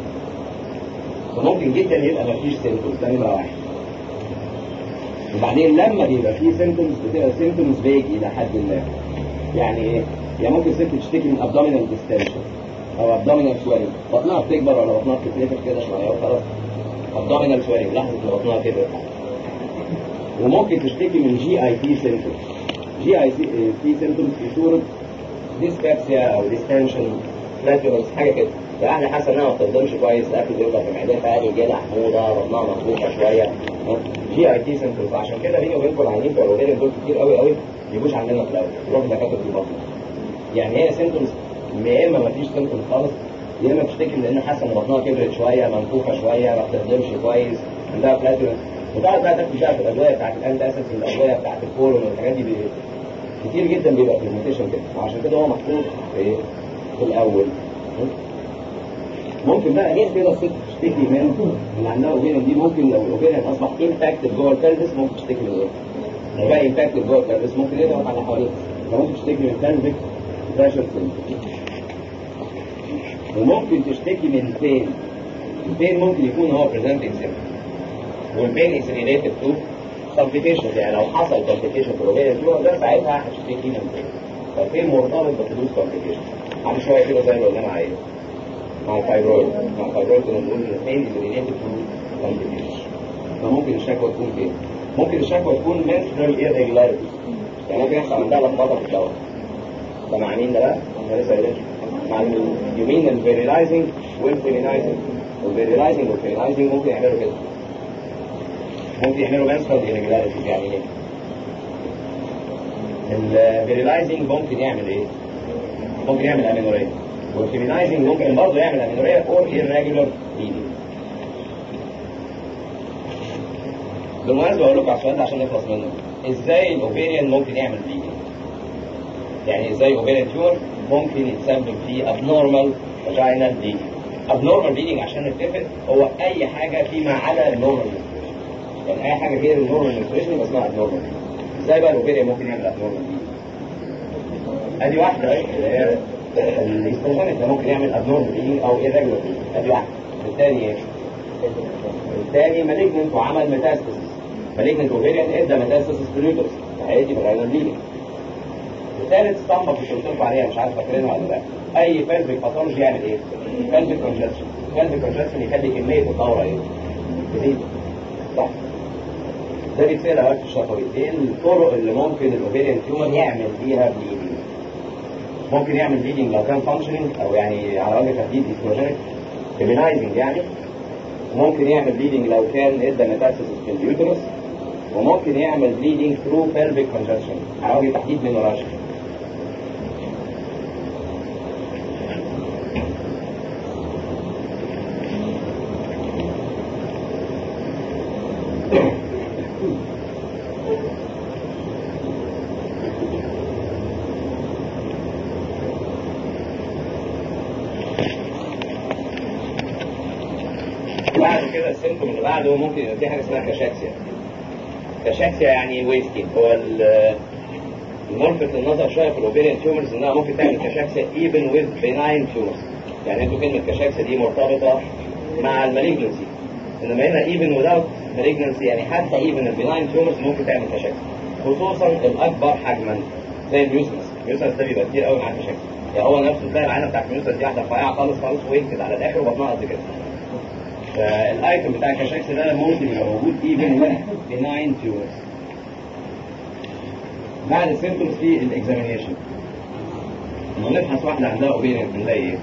فممكن جدا يبقى ما فيش سيمتومز ده نمره واحد وبعدين لما بيبقى فيه سيمتومز بتبقى سيمتومز فيج الى حد ما يعني ايه؟ يعني ممكن ست تشتكي من ابدومينال ديستنشن او ابدومينال سويلنج بطنها بتكبر ولا بطنها بتتنفخ كده شويه وخلاص ابدومينال سويلنج لحظه ان بطنها كبرت وممكن تشتكي من جي اي تي سيمتومز جي اي تي سيمتومز في صوره ديسبابسيا او ديستنشن فلاتولنس حاجه كده فاحنا حاسه انها ما بتهضمش كويس الاكل بيفضل في معدتها قاعد جالع حموضه بطنها مطبوخه شويه جي اي تي سيمتومز عشان كده بيني وبينكم العيانين بتوع الاوبيريان دول كتير قوي قوي ما يجوش عندنا في الاول يروحوا دكاتره البطن يعني هي سيمتومز يا اما ما فيش سيمتومز خالص يا اما بتشتكي من ان حاسه ان بطنها كبرت شويه منفوخه شويه ما بتهضمش كويس عندها فلاتولنس وتقعد بقى تاخد بقى في الادويه بتاعت الانت اسيد الادويه بتاعت الكولون والحاجات دي كتير جدا بيبقى برزنتيشن كده وعشان كده هو محطوط في في الاول ممكن بقى غير كده الست تشتكي من اللي عندها اوبيريان دي ممكن لو الاوبيريان اصبح امباكتد جوه البلفس ممكن تشتكي من ايه؟ لو بقى امباكتد جوه البلفس ممكن يضغط على حواليه فممكن تشتكي من pelvic بريشر وممكن تشتكي من بين البين ممكن يكون هو بريزنتنج سيمبتوم والبين از ريليتد تو complications يعني لو حصل complication في الاوبيريان تيومر ده ساعتها هتشتكي من بين فالبين مرتبط بحدوث complication عامل شويه كده زي اللي قلنا عليه مع الفايبرويد مع الفايبرويد كنا بنقول ان البين از ريليتد تو complications فممكن الشكوى تكون فين؟ ممكن الشكوى تكون menstrual irregularities يعني ممكن يحصل عندها لخبطه في الدواء ده مع مين ده بقى؟ احنا لسه قايلين مع اليمين الفيريلايزنج والفيريلايزنج والفيريلايزنج والفيريلايزنج ممكن يعملوا كده ممكن يعملوا menstrual irregularities يعني ايه؟ الفيريلايزنج ممكن يعمل ايه؟ ممكن يعمل امينوريا والفيريلايزنج ممكن برضه يعمل امينوريا اور irregular bleeding بالمناسبة أقول لكم على السؤال ده عشان نخلص منه إزاي الأوبيريان ممكن يعمل بليدنج؟ يعني إزاي أوبيريان تيور ممكن يتسبب في abnormal vaginal bleeding abnormal bleeding عشان نتفق هو أي حاجة فيما عدا النورمال menstruation يعني أي حاجة غير النورمال menstruation يبقى اسمها abnormal إزاي بقى الأوبيريان ممكن يعمل abnormal bleeding؟ أدي واحدة أهي اللي هي الاستروجين ده ممكن يعمل abnormal bleeding أو irregular bleeding أدي واحدة الثاني إيه؟ الثاني مالجنت وعمل ميتاستاسيس مالجنت اوفيريان ادى ميتاستاسيس في اليوترس هيدي بغير بليدنج الثالث اسطمبة مش قلت لكم عليها مش عارف فاكرينها ولا لا اي فالفيك باثولوجي يعمل ايه؟ فالفيك كونجكشن فالفيك كونجكشن يخلي كمية الدورة ايه؟ تزيد صح ده بيتسأل اوقات في الشفوي ايه الطرق اللي ممكن الاوفيريان تيومر يعمل بيها بليدنج ممكن يعمل بليدنج لو كان فانكشننج او يعني على وجه تحديد استروجينيك فيمينايزنج يعني ممكن يعمل بليدنج لو كان ادى ميتاستاسيس في اليوترس وممكن يعمل بليدنج ثرو pelvic congestion على وجه تحديد مينوراشيا بعد كده السيمتوم اللي بعده ممكن يبقى في حاجه اسمها كاشاكسيا كاشاكسيا يعني ويستنج هو ال- الملفت للنظر شويه في الاوبيريان تيومرز انها ممكن تعمل كاشاكسيا ايفن ويز بيناين تيومرز يعني انتوا كلمه كاشاكسيا دي مرتبطه مع المالجنسي انما هنا ايفن without malignancy يعني حتى ايفن البيناين تيومرز ممكن تعمل كاشاكسيا خصوصا الاكبر حجما زي اليوسمس اليوسمس ده بيبقى كتير قوي معاه كاشاكسيا يعني هو نفسه تلاقي العينه بتاعت اليوسمس دي واحده رفيعه خالص خالص وينكد على الاخر وبطنها قد كده فالايتم بتاع الكاشاكس ده ممكن يبقى موجود ايفن وين بناين تيومرز بعد السيمتومز في الاكزامينيشن لما نبحث واحده عندها اوبيريان بنلاقي ايه؟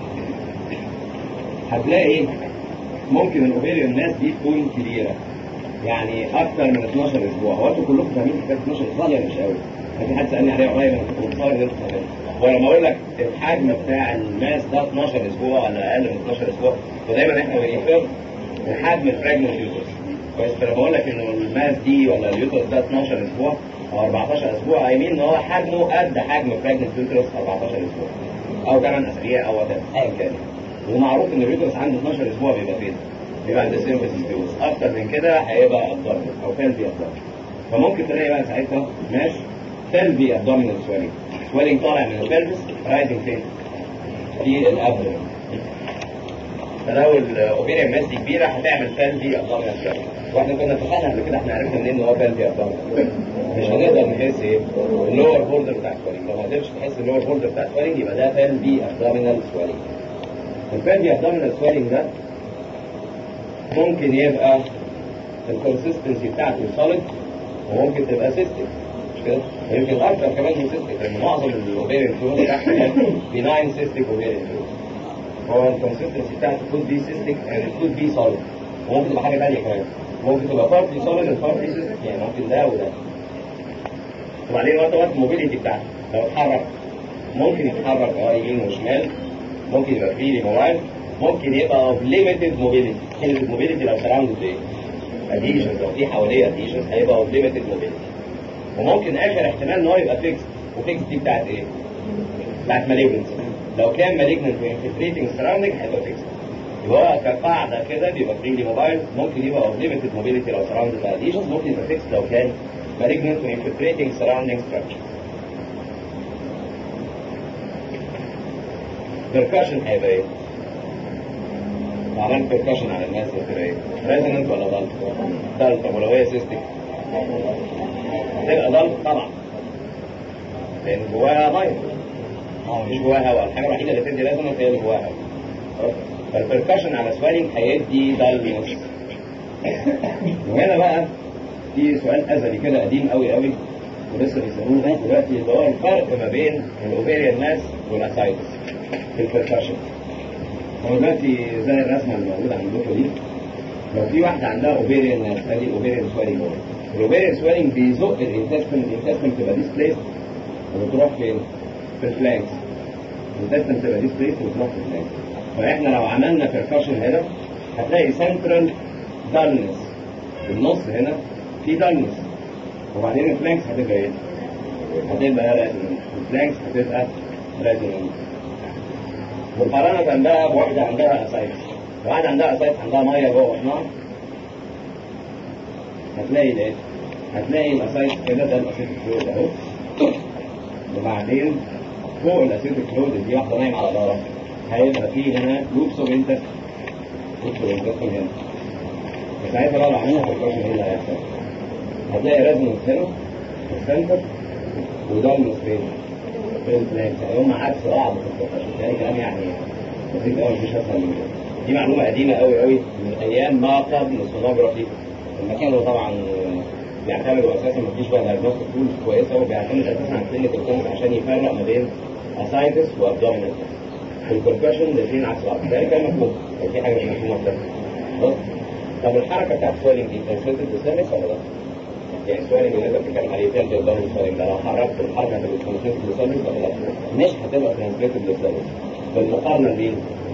هتلاقي ممكن الاوبيريان الناس دي تكون كبيره يعني اكثر من 12 اسبوع هو انتوا كلكم فاهمين حكايه 12 اسبوع ولا مش قوي؟ كان في حد سالني عليها قريب انا كنت متصور ان انتوا فاهمين ولما اقول لك الحجم بتاع الماس ده 12 اسبوع ولا اقل من 12 اسبوع ودايما احنا بنفرض حجم البراجننت يوترس كويس فلما بقول لك ان الماس دي ولا اليوترس ده 12 اسبوع او 14 اسبوع اي مين ان هو حجمه قد حجم البراجننت يوترس 14 اسبوع او 8 اسابيع او whatever ايا كان ومعروف ان اليوترس عنده 12 اسبوع بيبقى فين؟ بيبقى عند السيمفيسيس بيوز اكتر من كده هيبقى ابدومين او فالفي ابدومين فممكن تلاقي بقى ساعتها ماشي فالفي ابدومينال سويلنج سويلنج طالع من البلفس رايزنج فين؟ في الابدومين فلو الاوبيريان ماس دي كبيره هتعمل فالفي ابدومينال سويلنج واحنا كنا اتفقنا قبل كده احنا عرفنا منين ان هو فالفي ابدومينال مش هنقدر نحس ايه؟ اللور بوردر بتاع السويلنج لو ما قدرتش تحس اللور بوردر بتاع السويلنج يبقى ده فالفي ابدومينال سويلنج الفالفي ابدومينال سويلنج ده ممكن يبقى الكونسستنسي بتاعته سوليد وممكن تبقى سيستم مش كده؟ يمكن اكتر كمان من سيستم لان معظم الاوبيريان فلوس تحت بناين سيستيك اوبيريان فلوس هو الكونسستنسي بتاعته كود بي سيستيك اند كود بي سوليد وممكن تبقى حاجه ثانيه كمان ممكن تبقى بارتي سوليد وبارتي سيستيك يعني ممكن ده وده وبعدين وقت وقت الموبيليتي بتاعته لو اتحرك ممكن يتحرك اه يمين وشمال ممكن يبقى فريلي موبايل ممكن يبقى اوف ليميتد موبيليتي كلمه موبيليتي لو سراوندد ايه؟ اديشنز لو في حواليه اديشنز هيبقى اوف ليميتد موبيليتي وممكن اخر احتمال ان هو يبقى فيكس وفيكس دي بتاعت ايه؟ بتاعت مالجنس لو كان مالجنس وانفلتريتنج سراوندنج هيبقى فيكس يبقى هو كقاعده كده بيبقى فريلي موبايل ممكن يبقى اوف ليميتد موبيليتي لو سراوندد باي ليجنز ممكن يبقى فيكس لو كان malignant وانفلتريتنج سراوندينج ستراكشرز percussion هيبقى ايه؟ لو عملت percussion على الناس هتبقى ايه؟ resonant ولا ضل؟ ضل طب ولو هي سيستيك؟ هتبقى ضل طبعا لان جواها ميه مش جواها هواء الحاجه الوحيده اللي تدي resonant هي اللي جواها هواء فالبركشن على سوالينج هيدي ضلنس وهنا بقى في سؤال ازلي كده قديم قوي قوي ولسه بيسالوه لغايه دلوقتي اللي هو الفرق ما بين الاوفيريان ماس والاسايتس في البركشن هو دلوقتي زي الرسمه اللي موجوده عندكم دي لو في واحده عندها اوفيريان ماس ادي اوفيريان سوالينج الاوفيريان سوالينج بيزق الانتستين الانتستين بتبقى ديسبليس وبتروح فين؟ في الفلانكس الانتستين بتبقى ديسبليس وبتروح في الفلانكس فاحنا لو عملنا بيركشن هنا هتلاقي سنترال دالنس في النص هنا في دالنس وبعدين الفلانكس هتبقى ايه؟ هتبقى ريزونانس الفلانكس هتبقى ريزونانس مقارنة بقى بواحدة عندها اسايتس واحدة عندها اسايتس عندها مية جوه بطنها هتلاقي ايه؟ هتلاقي الاسايتس كده ده الاسيتيك فلويد اهو وبعدين فوق الاسيتيك فلويد دي واحدة نايمة على ظهرها هيبقى فيه هنا لوبس اوف انتست لوبس اوف انتست هنا فساعتها بقى لو عملنا بريكوشن ايه اللي هيحصل؟ هتلاقي ريزونانس هنا في السنتر ودالنس فين؟ في الفلانكس يعني هم عكس بعض في البريكوشن يعني كلام يعني بسيط قوي مفيش اسهل من كده دي معلومه قديمه قوي قوي من ايام ما قبل السونوجرافي المكان هو طبعا بيعتمدوا اساسا مفيش بقى دايجنوستيك تولز كويسه وبيعتمد اساسا على كلينيكال تولز عشان يفرق ما بين اسايتس وابدومينال في البركشن الاثنين عكس بعض ده كان مفهوم كان في حاجه مش مفهومه في ده طب الحركه بتاعت السويلنج دي ترانسميتد للسيرفيس ولا لا؟ يعني السويلنج اللي انت بتتكلم عليه تاني تقدر السويلنج ده لو حركت الحركه هتبقى ترانسميتد للسيرفيس ولا لا؟ مش هتبقى ترانسميتد للسيرفيس بالمقارنه بين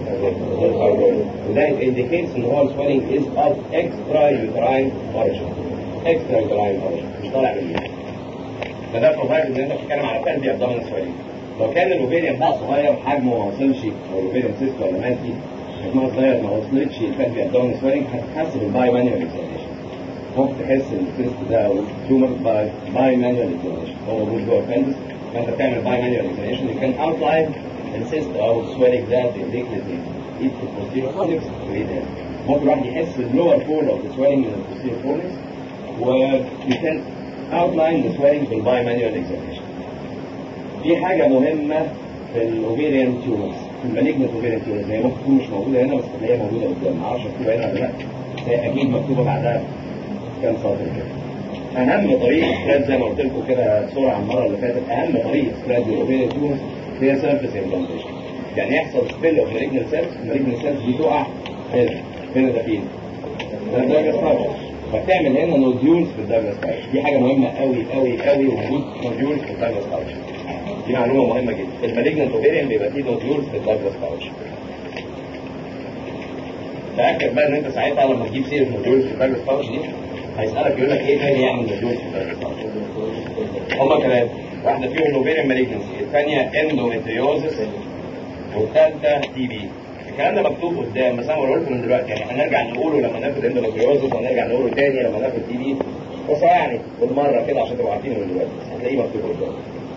وده indicates ان هو السويلنج از اوف اكسترا يوتراين اوريجن اكسترا يوتراين اوريجن مش طالع من اليوم فده بروفايد ان انت بتتكلم على فالبي ابدومينال سويلنج لو كان الاوفيريان بقى صغير حجمه ما وصلش او الاوفيريان سيست ولا مانتي حجمها صغير ما وصلتش الفالبي ابدومينال سويلنج هتتحسب الباي مانيوال اكزامينشن ممكن تحس ان السيست ده او تيومر باي باي مانيوال اكزامينشن هو موجود جوه الفندس فانت بتعمل باي مانيوال اكزامينشن you can outline السيست او السويلنج ده بايديك الاثنين ايد في البوستيريور كورنكس وايد هنا ممكن الواحد يحس اللور فول اوف ذا سويلنج من البوستيريور كورنكس و you can outline the swelling بالباي مانيوال اكزامينشن في حاجة مهمة في الاوفيريان تيومرز في المالجنت اوفيريان تيومرز هي ممكن تكون مش موجودة هنا بس هتلاقيها موجودة قدام معرفش مكتوبة هنا ولا لا بس هي أكيد مكتوبة بعدها كام سطر كده أهم طريقة سبريد زي ما قلت لكم كده بسرعة المرة اللي فاتت أهم طريقة سبريد للاوفيريان تيومرز هي سيرفيس امبلانتيشن يعني يحصل سبيل اوف مالجنت سيلز المالجنت سيلز دي تقع هنا هنا ده فين؟ ده الدرجة فتعمل هنا نوديولز في الدايجنس باوتش دي حاجه مهمه قوي قوي قوي وجود نوديولز في الدايجنس باوتش دي معلومه مهمه جدا في المالجنت اوفيريان بيبقى فيه نوديولز في الدايجنس باوتش تاكد بقى ان انت ساعتها لما تجيب سيره نوديولز في الدايجنس باوتش دي هيسالك يقول لك ايه تاني يعمل نوديولز في الدايجنس باوتش هما ثلاثه واحده فيهم الاوفيريان مالجنسي الثانيه اندوميتريوزس والثالثه تي بي الكلام ده مكتوب قدام بس انا بقول لكم من دلوقتي يعني هنرجع نقوله لما ناخد اندوميتريوزس وهنرجع نقوله تاني لما ناخد تي بي بس يعني بالمره كده عشان تبقوا عارفينه من دلوقتي هتلاقيه مكتوب قدام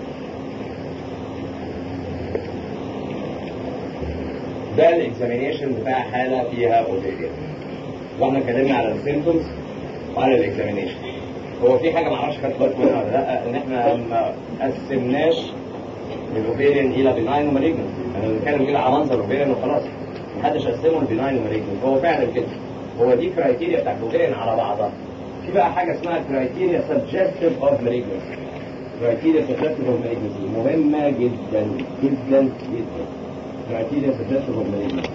ده الاكزامينيشن بتاع حاله فيها اوفيريان واحنا اتكلمنا على السيمتومز وعلى الاكزامينيشن هو في حاجه ما اعرفش خدت بالكم منها ولا لا ان احنا ما قسمناش الاوفيريان الى بناين ومالجنت انا بنتكلم كده على منظر الاوفيريان وخلاص محدش قسمه لبناين ومالجنت هو فعلا كده هو دي كرايتيريا بتاعت الاوفيريان على بعضها في بقى حاجه اسمها كرايتيريا سبجستيف اوف مالجنسي كرايتيريا سبجستيف اوف مالجنسي مهمه جدا جدا جدا كرايتيريا سبجستيف اوف مالجنسي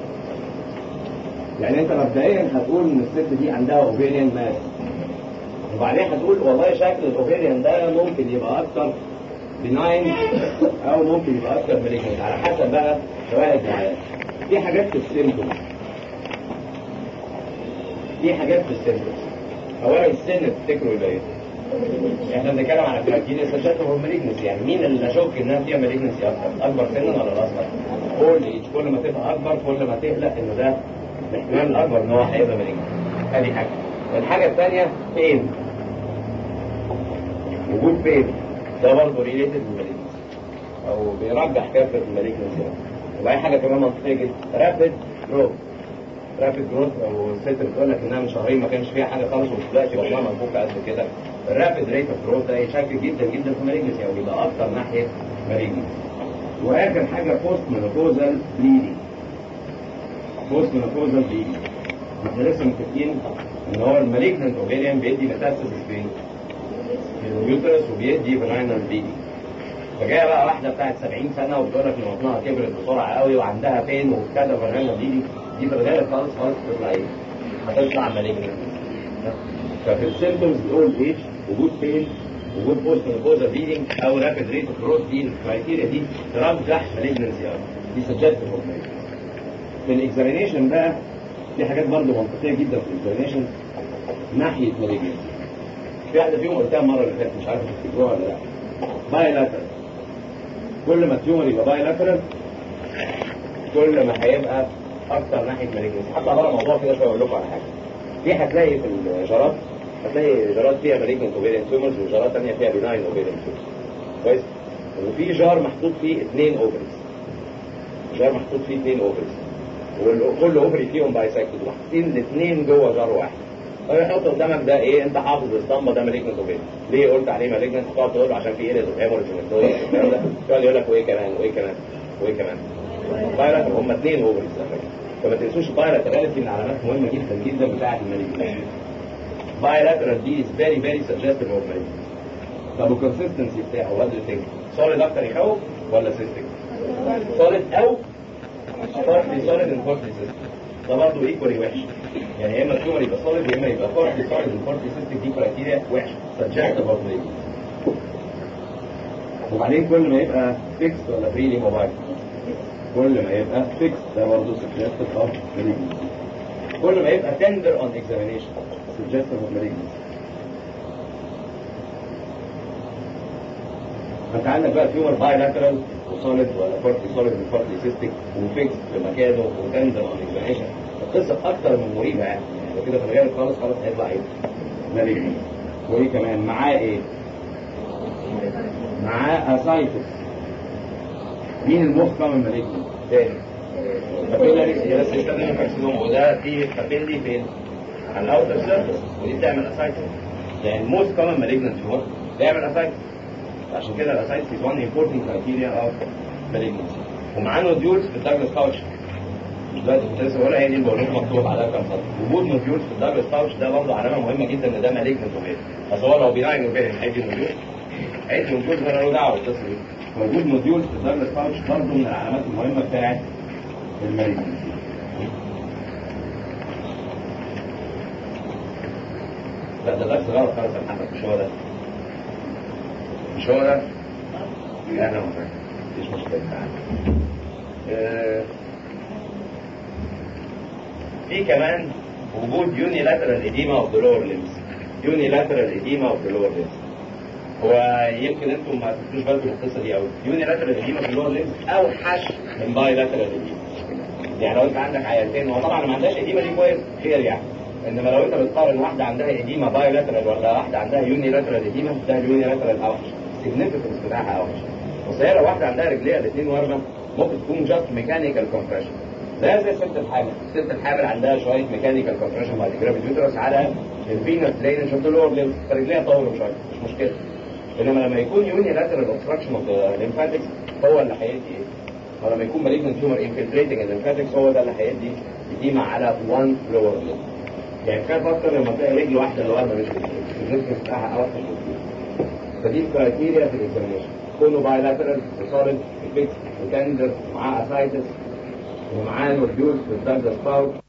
يعني انت مبدئيا هتقول ان الست دي عندها اوفيريان ماس وبعدين هتقول والله شكل الاوفيريان ده ممكن يبقى اكتر بناين او ممكن يبقى اكتر مالجنت على حسب بقى شواهد معينه في حاجات في السيمتومز في حاجات في السيمتومز اولا السن تفتكروا يبقى ايه؟ احنا بنتكلم على كرايتيريا سجلت هو مالجنسي يعني مين اللي اشك انها فيها مالجنسي اكتر اكبر سنا ولا الاصغر؟ كل كل ما تبقى اكبر كل ما تقلق انه ده الاحتمال الاكبر ان هو هيبقى مالجنسي ادي حاجه الحاجه الثانيه فين؟ وجود فين؟ ده برضه ريليتد بالمالجنسي او بيرجح كافه المالجنسي وبعدين حاجه كمان منطقيه جدا رابيد جروث رابيد جروث او الست بتقول لك انها من شهرين ما كانش فيها حاجه خالص ودلوقتي بطنها منفوخه قد كده الرابيد ريت اوف جروث ده يشكل جدا جدا في مالجنسي او يبقى اكتر ناحيه مالجنسي واخر حاجه بوست مينوبوزال بليدنج بوست مينوبوزال بليدنج احنا لسه متفقين ان هو المالجنت اوفيريان بيدي ميتاستاسيس فين؟ في اليوترس وبيدي فاجينال بليدنج فجايه بقى واحده بتاعت 70 سنه وبتقول لك ان بطنها كبرت بسرعه قوي وعندها فين وكذا فاجينال بليدنج دي في الغالب خالص خالص تطلع ايه؟ هتطلع مالجنت ففي السيمتومز الاولد ايج وجود فين وجود بوست مينوبوزال بليدنج او رابيد ريت اوف جروث دي الكرايتيريا دي ترجح مالجنسي قوي دي سجلت في الاكزامينيشن بقى في حاجات برضه منطقيه جدا في الاكزامينيشن ناحيه مالجنسي في واحده فيهم قلتها المره اللي فاتت مش عارف تفتكروها ولا لا باي لاترال كل ما التيومر يبقى باي لاترال كل ما هيبقى اكتر ناحيه مالجنسي حتى بره الموضوع كده شويه اقول لكم على حاجه دي هتلاقي في الجرات هتلاقي جرات فيها مالجنت اوفيريان تيومرز وجرات ثانيه فيها بناين اوفيريان تيومرز كويس وفي جار محطوط فيه اثنين اوفرز جار محطوط فيه اثنين اوفرز وكل اوفري فيهم بايسكتد وحاطين الاثنين جوه جار واحد فيحط قدامك ده ايه انت حافظ الاسطمبه ده مالجنت اوفيريان ليه قلت عليه مالجنت تقعد تقول له عشان في ايريز اوف هيموريج والكلام ده يقعد يقول لك وايه كمان وايه كمان وايه كمان بايلات هم اثنين اوفرز فما تنسوش بايلاتراليتي من العلامات مهمه جدا جدا بتاعه المالجنت bilateral دي is very very suggestive of malignancy طب الكونسستنسي بتاعه what do you think solid اكتر يخوف ولا cystic solid او partly solid and partly cystic ده برضه equally وحش يعني يا اما التيومر يبقى solid يا اما يبقى partly solid and partly cystic دي كرايتيريا وحش suggestive of malignancy وبعدين كل ما يبقى fixed ولا freely mobile كل ما يبقى fixed ده برضه suggestive of malignancy كل ما يبقى tender on examination suggestive of malignancy فانت عندك بقى تيومر بايلاترال وسوليد ولا بارتي سوليد وبارتي سيستيك وفيكس في مكانه وتندر اون اكزامينشن القصه اكتر من مريبه يعني يعني كده في الغالب خالص خلاص هيطلع ايه؟ مالجنسي وايه كمان معاه ايه؟ معاه اسايتس مين المخ كمان مالجنسي؟ تاني كابيلاري سيرس سيستم كارسينوم وده في كابيلي فين؟ على الاوتر سيرفيس ودي بتعمل اسايتس يعني الموست كومن مالجنت تيومر بيعمل اسايتس عشان كده الاسايتس از وان امبورتنت كرايتيريا اوف مالجنسي ومعاه نوديولز في الداجلاس باوتش دلوقتي كنت لسه بقولها هي دي اللي بقول لكم مكتوب عليها كام سطر وجود نوديولز في الداجلاس باوتش ده برضه علامه مهمه جدا ان ده مالجنت اوفير اصل هو لو بيناين اوفير هيدي نوديول هيدي نوديول من له دعوه بالقصه دي وجود نوديولز في الداجلاس باوتش برضه من العلامات المهمه بتاعت المالجنسي لا ده درس غلط خالص يا محمد مش هو ده مش هو ده لا انا مفكر مفيش مشكله تعالى آه، في كمان وجود يونيلاترال ايديما اوف ذا لور ليمز يونيلاترال ايديما اوف ذا لور ليمز هو يمكن انتم ما تاخدوش بالكم من القصه دي قوي يونيلاترال ايديما في اللور ليمز اوحش من بايلاترال ايديما يعني لو انت عندك عيالتين هو طبعا ما عندهاش ايديما دي كويس خير يعني انما لو انت بتقارن واحده عندها ايديما بايلاترال ولا واحده عندها يونيلاترال ايديما ده اليونيلاترال اوحش السيجنفكنس بتاعها اوحش بس هي لو واحده عندها رجليها الاثنين ورمه ممكن تكون جاست ميكانيكال كومبريشن زي زي الست الحامل الست الحامل عندها شويه ميكانيكال كومبريشن بعد كده بتيوترس على الفينس بلين شفت اللور ليمز فرجليها طولوا شويه مش مشكله انما لما يكون يونيلاترال اوبستراكشن اوف ذا ليمفاتكس هو اللي هيدي ايه؟ ولما يكون مالجنت تيومر انفلتريتنج الليمفاتكس هو ده اللي هيدي اديما على وان لور ليمب يعني كان فكر لما تلاقي رجل واحده اللي ورا مش الريسك بتاعها اوحش فدي الكرايتيريا في الاكزامينشن كونه بايلاترال وصارد فيكس وتندر ومعاه اسايتس ومعاه نوديولز في الدارجا سباوت